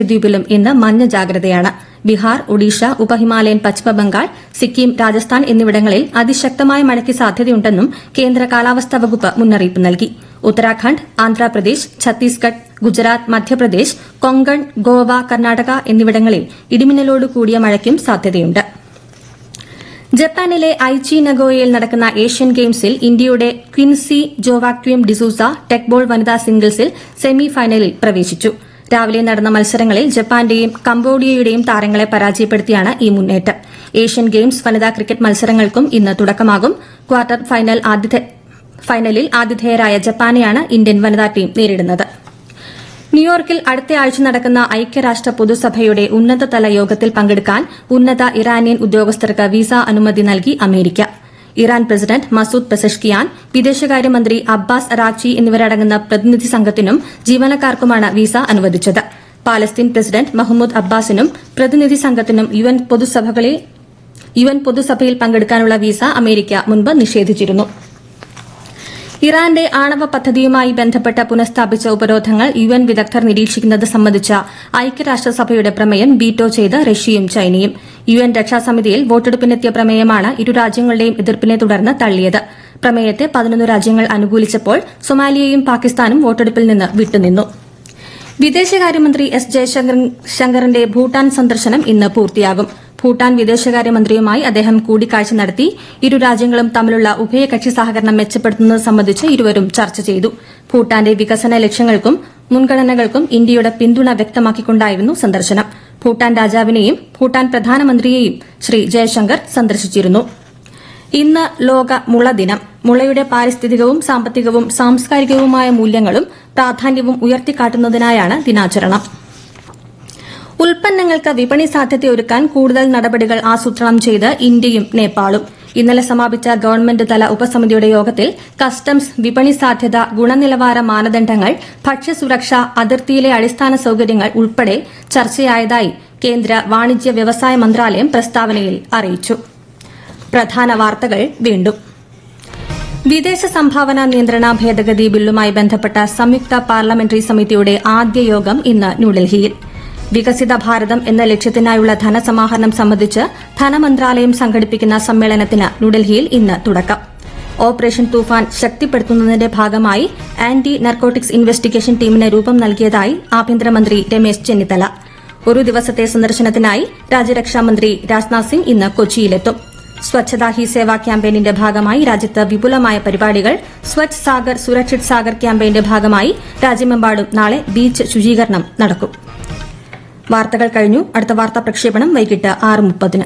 ദ്വീപിലും ഇന്ന് മഞ്ഞ ജാഗ്രതയാണ് ബീഹാർ ഒഡീഷ ഉപഹിമാലയൻ പശ്ചിമബംഗാൾ സിക്കിം രാജസ്ഥാൻ എന്നിവിടങ്ങളിൽ അതിശക്തമായ മഴയ്ക്ക് സാധ്യതയുണ്ടെന്നും കേന്ദ്ര കാലാവസ്ഥാ വകുപ്പ് മുന്നറിയിപ്പ് നൽകി ഉത്തരാഖണ്ഡ് ആന്ധ്രാപ്രദേശ് ഛത്തീസ്ഗഡ് ഗുജറാത്ത് മധ്യപ്രദേശ് കൊങ്കൺ ഗോവ കർണാടക എന്നിവിടങ്ങളിൽ ഇടിമിന്നലോട് കൂടിയ മഴയ്ക്കും സാധ്യതയുണ്ട് ജപ്പാനിലെ ഐച്ചി നഗോയയിൽ നടക്കുന്ന ഏഷ്യൻ ഗെയിംസിൽ ഇന്ത്യയുടെ ക്വിൻസി ജോവാക്വിം ഡിസൂസ ടെക്ബോൾ വനിതാ സിംഗിൾസിൽ സെമി ഫൈനലിൽ പ്രവേശിച്ചു രാവിലെ നടന്ന മത്സരങ്ങളിൽ ജപ്പാന്റെയും കംബോഡിയയുടെയും താരങ്ങളെ പരാജയപ്പെടുത്തിയാണ് ഈ മുന്നേറ്റം ഏഷ്യൻ ഗെയിംസ് വനിതാ ക്രിക്കറ്റ് മത്സരങ്ങൾക്കും ഇന്ന് തുടക്കമാകും ക്വാർട്ടർ ഫൈനലിൽ ആതിഥേയരായ ജപ്പാനെയാണ് ഇന്ത്യൻ വനിതാ ടീം നേരിടുന്നത് ന്യൂയോർക്കിൽ അടുത്തയാഴ്ച നടക്കുന്ന ഐക്യരാഷ്ട്ര പൊതുസഭയുടെ ഉന്നതതല യോഗത്തിൽ പങ്കെടുക്കാൻ ഉന്നത ഇറാനിയൻ ഉദ്യോഗസ്ഥർക്ക് വിസ അനുമതി നൽകി America Iran president Masoud Pezeshkian വിദേശകാര്യമന്ത്രി അബ്ബാസ് അറാക്ചി എന്നിവരടങ്ങുന്ന പ്രതിനിധി സംഘത്തിനും ജീവനക്കാർക്കുമാണ് വിസ അനുവദിച്ചത് പാലസ്തീൻ പ്രസിഡന്റ് മഹ്മൂദ് അബ്ബാസിനും പ്രതിനിധി സംഘത്തിനും യുഎൻ പൊതുസഭയിൽ പങ്കെടുക്കാനുള്ള വിസ അമേരിക്ക മുൻപ് നിഷേധിച്ചിരുന്നു ഇറാന്റെ ആണവ പദ്ധതിയുമായി ബന്ധപ്പെട്ട് പുനഃസ്ഥാപിച്ച ഉപരോധങ്ങൾ യുഎൻ വിദഗ്ധർ നിരീക്ഷിക്കുന്നത് സംബന്ധിച്ച ഐക്യരാഷ്ട്രസഭയുടെ പ്രമേയം വീറ്റോ ചെയ്ത് റഷ്യയും ചൈനയും യുഎൻ രക്ഷാസമിതിയിൽ വോട്ടെടുപ്പിനെത്തിയ പ്രമേയമാണ് ഇരു രാജ്യങ്ങളുടെയും എതിർപ്പിനെ തുടർന്ന് തള്ളിയത് പ്രമേയത്തെ പതിനൊന്ന് രാജ്യങ്ങൾ അനുകൂലിച്ചപ്പോൾ സൊമാലിയയും പാകിസ്ഥാനും വോട്ടെടുപ്പിൽ നിന്ന് വിട്ടുനിന്നു വിദേശകാര്യമന്ത്രി എസ് ജയശങ്കറിന്റെ ഭൂട്ടാൻ സന്ദർശനം ഇന്ന് പൂർത്തിയാകും ഭൂട്ടാൻ വിദേശകാര്യമന്ത്രിയുമായി അദ്ദേഹം കൂടിക്കാഴ്ച നടത്തി ഇരു രാജ്യങ്ങളും തമ്മിലുള്ള ഉഭയകക്ഷി സഹകരണം മെച്ചപ്പെടുത്തുന്നത് സംബന്ധിച്ച് ഇരുവരും ചർച്ച ചെയ്തു ഭൂട്ടാന്റെ വികസന ലക്ഷ്യങ്ങൾക്കും മുൻഗണനകൾക്കും ഇന്ത്യയുടെ പിന്തുണ വ്യക്തമാക്കിക്കൊണ്ടായിരുന്നു സന്ദർശനം ഭൂട്ടാൻ രാജാവിനെയും ഭൂട്ടാൻ പ്രധാനമന്ത്രിയെയും ശ്രീ ജയശങ്കർ സന്ദർശിച്ചിരുന്നു ഇന്ന് ലോക മുള ദിനം മുളയുടെ പാരിസ്ഥിതികവും സാമ്പത്തികവും സാംസ്കാരികവുമായ മൂല്യങ്ങളും പ്രാധാന്യവും ഉയർത്തിക്കാട്ടുന്നതിനായാണ് ദിനാചരണം ഉൽപ്പന്നങ്ങൾക്ക് വിപണി സാധ്യതയൊരുക്കാൻ കൂടുതൽ നടപടികൾ ആസൂത്രണം ചെയ്ത് ഇന്ത്യയും നേപ്പാളും ഇന്നലെ സമാപിച്ച ഗവൺമെന്റ് തല ഉപസമിതിയുടെ യോഗത്തിൽ കസ്റ്റംസ് വിപണി സാധ്യത ഗുണനിലവാര മാനദണ്ഡങ്ങൾ ഭക്ഷ്യസുരക്ഷ അതിർത്തിയിലെ അടിസ്ഥാന സൌകര്യങ്ങൾ ഉൾപ്പെടെ ചർച്ചയായതായി കേന്ദ്ര വാണിജ്യ വ്യവസായ മന്ത്രാലയം പ്രസ്താവനയിൽ അറിയിച്ചു പ്രധാന വാർത്തകൾ വീണ്ടും വിദേശ സംഭാവന നിയന്ത്രണ ഭേദഗതി ബില്ലുമായി ബന്ധപ്പെട്ട സംയുക്ത പാർലമെന്ററി സമിതിയുടെ ആദ്യ യോഗം ഇന്ന് ന്യൂഡൽഹിയിൽ വികസിത ഭാരതം എന്ന ലക്ഷ്യത്തിനായുള്ള ധനസമാഹരണം സംബന്ധിച്ച് ധനമന്ത്രാലയം സംഘടിപ്പിക്കുന്ന സമ്മേളനത്തിന് ന്യൂഡൽഹിയിൽ ഇന്ന് തുടക്കം ഓപ്പറേഷൻ തൂഫാൻ ശക്തിപ്പെടുത്തുന്നതിന്റെ ഭാഗമായി ആന്റി നർക്കോട്ടിക്സ് ഇൻവെസ്റ്റിഗേഷൻ ടീമിന് രൂപം നൽകിയതായി ആഭ്യന്തരമന്ത്രി രമേശ് ചെന്നിത്തല ഒരു ദിവസത്തെ സന്ദർശനത്തിനായി രാജ്യരക്ഷാമന്ത്രി രാജ്നാഥ് സിംഗ് ഇന്ന് കൊച്ചിയിലെത്തും സ്വച്ഛതാ ഹി സേവ ക്യാമ്പയിനിന്റെ ഭാഗമായി രാജ്യത്ത് വിപുലമായ പരിപാടികൾ സ്വച്ഛ് സാഗർ സുരക്ഷിത് സാഗർ ക്യാമ്പയിന്റെ ഭാഗമായി രാജ്യമെമ്പാടും നാളെ ബീച്ച് ശുചീകരണം നടക്കും വാർത്തകൾ കഴിഞ്ഞു അടുത്ത വാർത്താ പ്രക്ഷേപണം വൈകിട്ട് ആറ് മുപ്പതിന്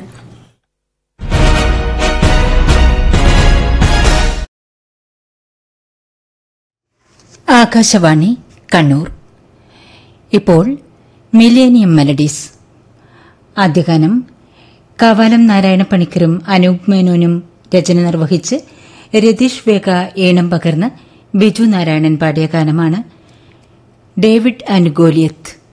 ആകാശവാണി കണ്ണൂർ ഇപ്പോൾ മിലേനിയം മെലഡീസ് ആദ്യഗാനം കവാലം നാരായണ പണിക്കരും അനൂപ് മേനോനും രചന നിർവഹിച്ച് രതീഷ് വേഗ ഏണം പകർന്ന് ബിജു നാരായണൻ പാടിയ ഗാനമാണ് ഡേവിഡ് ആൻഡ് ഗോലിയത്ത്